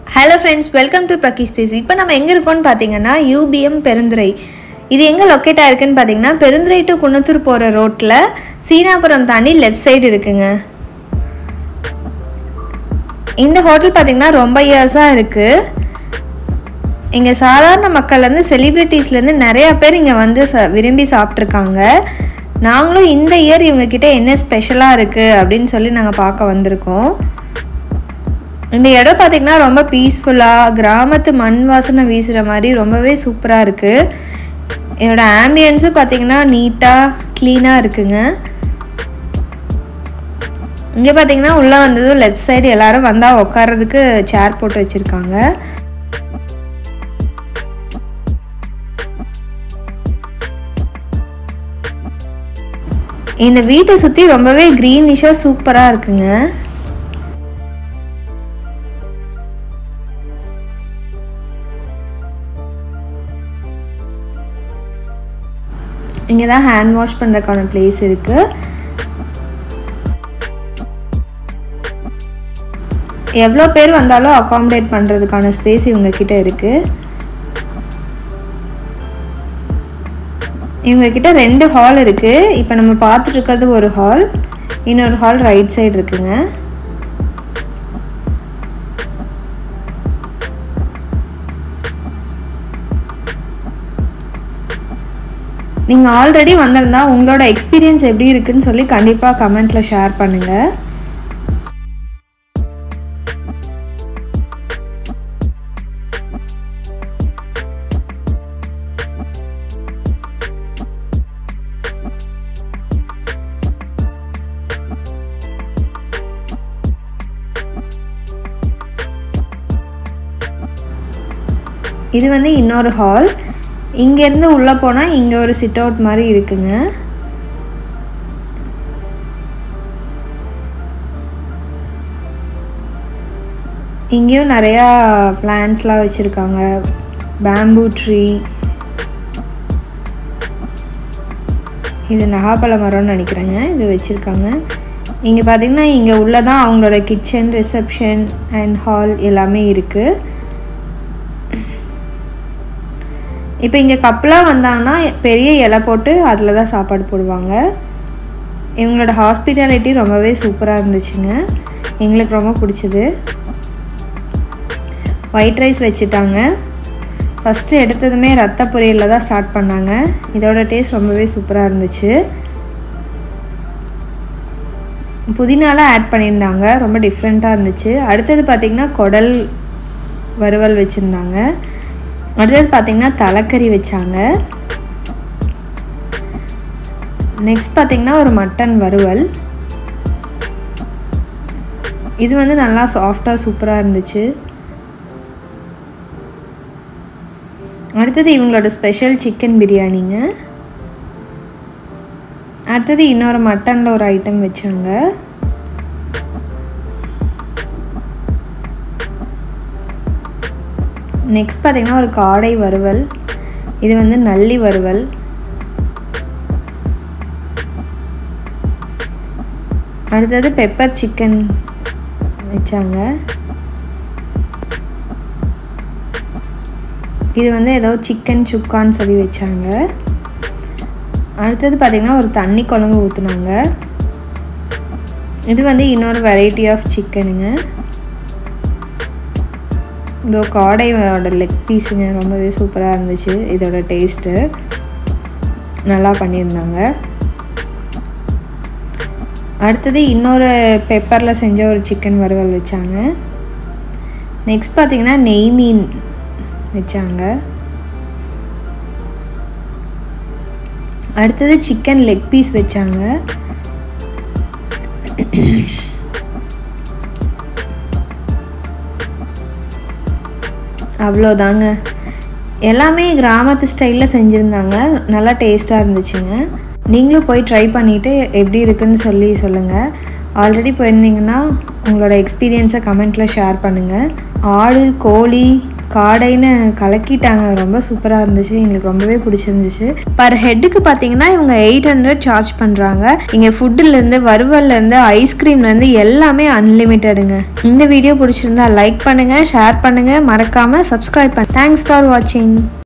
hello friends welcome to பிரக்கி space இப்போ நம்ம எங்கே இருக்கோம்னு பார்த்தீங்கன்னா யூபிஎம் பெருந்துறை இது எங்கே லொக்கேட் ஆயிருக்குன்னு பார்த்தீங்கன்னா பெருந்துறை டு குன்னத்தூர் போகிற ரோட்டில் சீனாபுரம் தாண்டி லெஃப்ட் சைடு இருக்குங்க இந்த ஹோட்டல் பார்த்தீங்கன்னா ரொம்ப இயர்ஸாக இருக்குது இங்கே சாதாரண மக்கள்லேருந்து செலிப்ரிட்டிஸ்லேருந்து நிறையா பேர் இங்கே வந்து ச விரும்பி சாப்பிட்ருக்காங்க நாங்களும் இந்த இயர் இவங்கக்கிட்ட என்ன ஸ்பெஷலாக இருக்குது அப்படின்னு சொல்லி நாங்கள் பார்க்க வந்திருக்கோம் இந்த இடம் பார்த்திங்கன்னா ரொம்ப பீஸ்ஃபுல்லாக கிராமத்து மண் வாசனை வீசுகிற மாதிரி ரொம்பவே சூப்பராக இருக்குது இதோட ஆம்பியன்ஸும் பார்த்திங்கன்னா நீட்டாக க்ளீனாக இருக்குங்க இங்கே பார்த்தீங்கன்னா உள்ளே வந்ததும் லெஃப்ட் சைடு எல்லாரும் வந்தால் உட்கார்றதுக்கு சேர் போட்டு வச்சுருக்காங்க இந்த வீட்டை சுற்றி ரொம்பவே க்ரீனிஷாக சூப்பராக இருக்குங்க இங்கே தான் ஹேண்ட் வாஷ் பண்ணுறதுக்கான பிளேஸ் இருக்குது எவ்வளோ பேர் வந்தாலும் அகாமடேட் பண்ணுறதுக்கான ஸ்பேஸ் இவங்கக்கிட்ட இருக்குது இவங்கக்கிட்ட ரெண்டு ஹால் இருக்குது இப்போ நம்ம பார்த்துட்டு இருக்கிறது ஒரு ஹால் இன்னொரு ஹால் ரைட் சைடு இருக்குங்க நீங்கள் ஆல்ரெடி வந்திருந்தா உங்களோட எக்ஸ்பீரியன்ஸ் எப்படி இருக்குன்னு சொல்லி கண்டிப்பாக கமெண்ட்டில் ஷேர் பண்ணுங்கள் இது வந்து இன்னொரு ஹால் இங்கேருந்து உள்ளே போனால் இங்கே ஒரு சிட் அவுட் மாதிரி இருக்குங்க இங்கேயும் நிறையா பிளான்ஸ்லாம் வச்சுருக்காங்க பேம்பூ ட்ரீ இது நகாப்பழ மரம்னு நினைக்கிறேங்க இது வச்சுருக்காங்க இங்கே பார்த்தீங்கன்னா இங்கே உள்ளே தான் அவங்களோட கிச்சன் ரிசப்ஷன் அண்ட் ஹால் எல்லாமே இருக்குது இப்போ இங்கே கப்பலாக வந்தாங்கன்னா பெரிய இலை போட்டு அதில் தான் சாப்பாடு போடுவாங்க இவங்களோட ஹாஸ்பிட்டாலிட்டி ரொம்பவே சூப்பராக இருந்துச்சுங்க எங்களுக்கு ரொம்ப பிடிச்சது ஒயிட் ரைஸ் வச்சுட்டாங்க ஃபஸ்ட்டு எடுத்ததுமே ரத்த பொரியலில் தான் ஸ்டார்ட் பண்ணாங்க இதோட டேஸ்ட் ரொம்பவே சூப்பராக இருந்துச்சு புதினாலாம் ஆட் பண்ணியிருந்தாங்க ரொம்ப டிஃப்ரெண்ட்டாக இருந்துச்சு அடுத்தது பார்த்திங்கன்னா குடல் வறுவல் வச்சுருந்தாங்க அடுத்தது பார்த்திங்கன்னா தலைக்கறி வச்சாங்க நெக்ஸ்ட் பார்த்திங்கன்னா ஒரு மட்டன் வறுவல் இது வந்து நல்லா சாஃப்டாக சூப்பராக இருந்துச்சு அடுத்தது இவங்களோட ஸ்பெஷல் சிக்கன் பிரியாணிங்க அடுத்தது இன்னொரு மட்டனில் ஒரு ஐட்டம் வச்சாங்க நெக்ஸ்ட் பார்த்திங்கன்னா ஒரு காடை வறுவல் இது வந்து நல்லி வறுவல் அடுத்தது பெப்பர் சிக்கன் வச்சாங்க இது வந்து ஏதோ சிக்கன் சுக்கான்னு சொல்லி வச்சாங்க அடுத்தது பார்த்திங்கன்னா ஒரு தண்ணி குழம்பு ஊற்றுனாங்க இது வந்து இன்னொரு வெரைட்டி ஆஃப் சிக்கனுங்க இதோ காடையோட லெக் பீஸுங்க ரொம்பவே சூப்பராக இருந்துச்சு இதோட டேஸ்ட்டு நல்லா பண்ணியிருந்தாங்க அடுத்தது இன்னொரு பெப்பரில் செஞ்ச ஒரு சிக்கன் வறுவல் வச்சாங்க நெக்ஸ்ட் பார்த்திங்கன்னா நெய் மீன் வச்சாங்க அடுத்தது சிக்கன் லெக் பீஸ் வச்சாங்க அவ்வளோதாங்க எல்லாமே கிராமத்து ஸ்டைலில் செஞ்சுருந்தாங்க நல்லா டேஸ்ட்டாக இருந்துச்சுங்க நீங்களும் போய் ட்ரை பண்ணிவிட்டு எப்படி இருக்குன்னு சொல்லி சொல்லுங்கள் ஆல்ரெடி போயிருந்தீங்கன்னா உங்களோட எக்ஸ்பீரியன்ஸை கமெண்ட்டில் ஷேர் பண்ணுங்கள் ஆடு கோழி காடைன்னு கலக்கிட்டாங்க ரொம்ப சூப்பராக இருந்துச்சு எங்களுக்கு ரொம்பவே பிடிச்சிருந்துச்சு பர் ஹெட்டுக்கு பார்த்தீங்கன்னா இவங்க எயிட் ஹண்ட்ரட் சார்ஜ் பண்ணுறாங்க இங்கே ஃபுட்டுலேருந்து வறுவல்லேருந்து ஐஸ்கிரீம்லேருந்து எல்லாமே அன்லிமிட்டடுங்க இந்த வீடியோ பிடிச்சிருந்தா லைக் பண்ணுங்கள் ஷேர் பண்ணுங்கள் மறக்காமல் சப்ஸ்கிரைப் பண்ண தேங்க்ஸ் ஃபார் வாட்சிங்